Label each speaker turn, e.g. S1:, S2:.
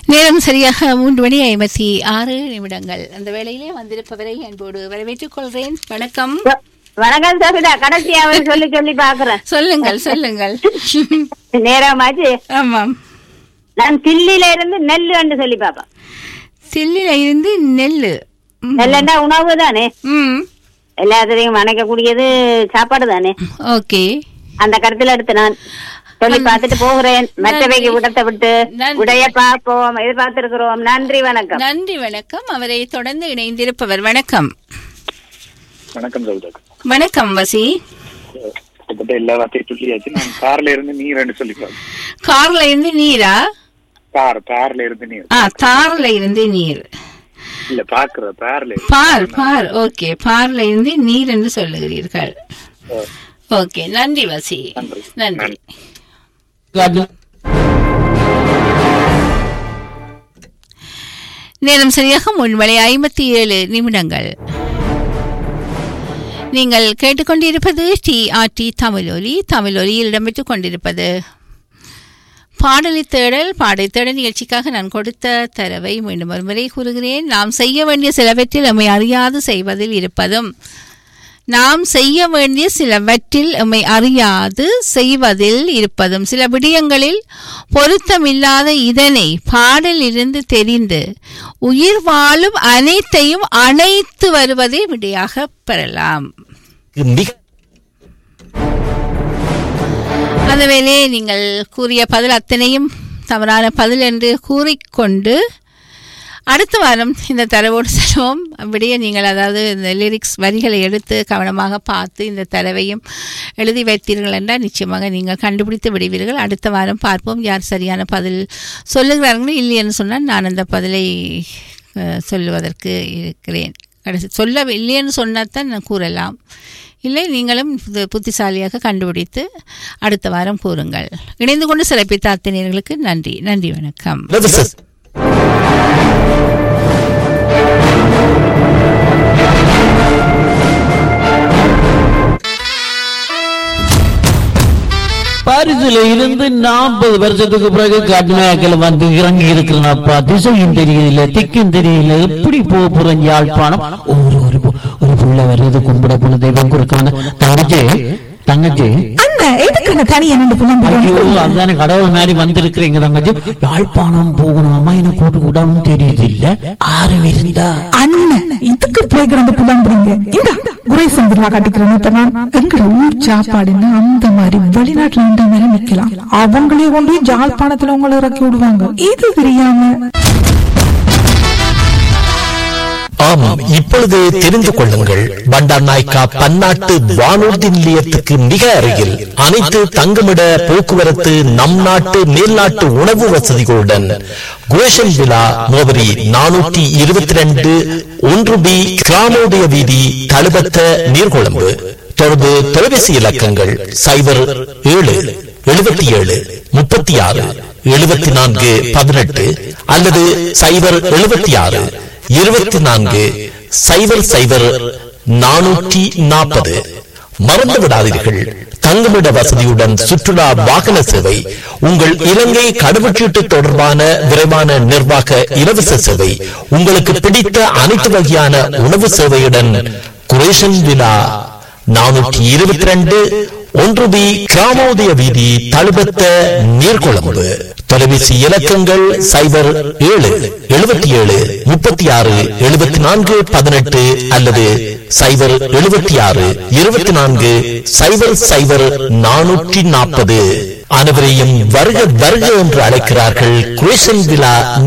S1: நேரம் சரியாக மூன்று மணி ஐம்பத்தி ஆறு நிமிடங்கள் அந்த வேளையிலே வந்திருப்பவரை அன்போடு வரவேற்றுக் கொள்கிறேன் வணக்கம்
S2: வ- வணக்கம் சபிதா கடைசியா அவர் சொல்லி சொல்லி பாக்குறேன்
S1: சொல்லுங்கள் சொல்லுங்கள்
S2: நேரமாச்சு
S1: ஆமாம்
S2: நான் தில்லியில இருந்து நெல்லு என்று சொல்லி பாப்பேன்
S1: சில்லில இருந்து நெல்லு ம்.
S2: நெல்லுண்டா உணவு தானே
S1: ம்
S2: எல்லாத்தையும் வணங்கக்கூடியது சாப்பாடு தானே
S1: ஓகே
S2: அந்த கருத்துல எடுத்து நான் சொல்லி பார்த்துட்டு போகிறேன் மற்றவைக்கு விடத்தை விட்டு
S1: நன்றி.
S2: உடைய பார்ப்போம் எதிர்பார்த்திருக்கிறோம் நன்றி வணக்கம்
S1: நன்றி வணக்கம் அவரை தொடர்ந்து இணைந்திருப்பவர் வணக்கம்
S3: வணக்கம் சௌதக்
S1: வணக்கம் வசி
S3: கிட்டத்தட்ட எல்லா வார்த்தையும் சொல்லியாச்சு நான் கார்ல இருந்து நீர் சொல்லிக்கலாம்
S1: கார்ல இருந்து நீரா
S3: கார் கார்ல இருந்து நீர்
S1: ஆ தார்ல இருந்து நீர்
S3: இல்ல பாக்குற கார்ல இருந்து.
S1: பார் பார் ஓகே பார்ல இருந்து நீர் என்று சொல்லுகிறீர்கள்
S3: அஹ்,
S1: ஓகே நன்றி வசி
S3: நன்றி.
S1: நன்றி நேரம் சரியாக முன்வரை ஐம்பத்தி ஏழு நிமிடங்கள் நீங்கள் கேட்டுக்கொண்டிருப்பது டிஆர்டி தமிழொலி தமிழொலியில் இடம்பெற்றுக் கொண்டிருப்பது பாடலி தேடல் பாடல் தேடல் நிகழ்ச்சிக்காக நான் கொடுத்த தரவை மீண்டும் ஒருமுறை கூறுகிறேன் நாம் செய்ய வேண்டிய சிலவற்றில் நம்மை அறியாது செய்வதில் இருப்பதும் நாம் செய்ய வேண்டிய சிலவற்றில் எம்மை அறியாது செய்வதில் இருப்பதும் சில விடயங்களில் பொருத்தமில்லாத இதனை பாடலிருந்து தெரிந்து உயிர் வாழும் அனைத்தையும் அணைத்து வருவதை விடையாக பெறலாம்
S4: மிக
S1: அந்த வேளையே நீங்கள் கூறிய பதில் அத்தனையும் தவறான பதில் என்று கூறிக்கொண்டு அடுத்த வாரம் இந்த தரவோடு செல்வோம் அப்படியே நீங்கள் அதாவது இந்த லிரிக்ஸ் வரிகளை எடுத்து கவனமாக பார்த்து இந்த தரவையும் எழுதி வைத்தீர்கள் என்றால் நிச்சயமாக நீங்கள் கண்டுபிடித்து விடுவீர்கள் அடுத்த வாரம் பார்ப்போம் யார் சரியான பதில் சொல்லுகிறார்கள் இல்லைன்னு சொன்னால் நான் அந்த பதிலை அஹ், சொல்லுவதற்கு இருக்கிறேன் கடைசி சொல்ல இல்லைன்னு சொன்னால் தான் நான் கூறலாம் இல்லை நீங்களும் இது புத்திசாலியாக கண்டுபிடித்து அடுத்த வாரம் கூறுங்கள் இணைந்து கொண்டு சிறப்பித்த அத்தனையர்களுக்கு நன்றி நன்றி வணக்கம்
S4: இலவச
S5: பாரிஸ்ல இருந்து நாற்பது வருஷத்துக்கு பிறகு கடுமையாக்கல வந்து இறங்கி இருக்கிறனப்பா திசையும் தெரியல திக்கும் தெரியல எப்படி போக போறேன் யாழ்ப்பாணம் ஒரு ஒரு பு- ஒரு புள்ள வர்றது கும்பிட போன தெய்வம் கொடுக்க வந்த தங்கச்சி தங்கச்சி
S6: அண்ணா எதுக்கு தனியா நின்று புலம்புறோம்
S5: ஐயோ அதுதானே கடவுள் மாதிரி வந்திருக்கிறீங்க தங்கச்சி யாழ்ப்பாணம் போகணும் அம்மா என்ன கூட்டு கூடாமல் தெரியுது இல்ல ஆறு இருந்தா
S6: அண்ணன் இதுக்கு போய் கிடந்து புலம்புறீங்க இந்த குறை சந்திரா காட்டிக்கிறேன் இப்ப நான் எங்கட ஊர் சாப்பாடுன்னு அந்த மாதிரி வெளிநாட்டுல இருந்த மாதிரி நிக்கலாம் அவங்களே கொண்டு போய் ஜாழ்ப்பாணத்துல உங்களை இறக்கி விடுவாங்க இது தெரியாம
S4: ஆமாம் இப்பொழுது தெரிந்து கொள்ளுங்கள் பண்டார் நாய்க்கா பன்னாட்டு வானூர்தி நிலையத்துக்கு மிக அருகில் அனைத்து தங்குமிட போக்குவரத்து நம் நாட்டு மேல்நாட்டு உணவு வசதிகளுடன் குரேஷன் விழா முகவரி நானூற்றி இருபத்தி ரெண்டு ஒன்று பி கிராமோதய வீதி தழுபத்த நீர்கொழும்பு தொடர்பு தொலைபேசி இலக்கங்கள் சைபர் ஏழு எழுபத்தி ஏழு முப்பத்தி ஆறு எழுபத்தி நான்கு பதினெட்டு அல்லது சைபர் எழுபத்தி ஆறு இருபத்தி நான்கு சைபர் சைபர் நானூற்றி நாற்பது மறந்து விடாதீர்கள் தங்குமிட வசதியுடன் சுற்றுலா வாகன சேவை உங்கள் இலங்கை கடவுச்சீட்டு தொடர்பான விரைவான நிர்வாக இலவச சேவை உங்களுக்கு பிடித்த அனைத்து வகையான உணவு சேவையுடன் குரேஷன் விழா நானூற்றி இருபத்தி ரெண்டு ஒன்று பி கிராமோதய வீதி தழுபத்த நீர்கொழும்பு தொலைபேசி இலக்கங்கள் சைபர் ஏழு எழுபத்தி ஏழு முப்பத்தி ஆறு எழுபத்தி நான்கு பதினெட்டு அல்லது சைபர் எழுபத்தி ஆறு இருபத்தி நான்கு சைபர் சைபர் நானூற்றி நாற்பது அனைவரையும் வருக வருக என்று அழைக்கிறார்கள் குரேஷன் விழா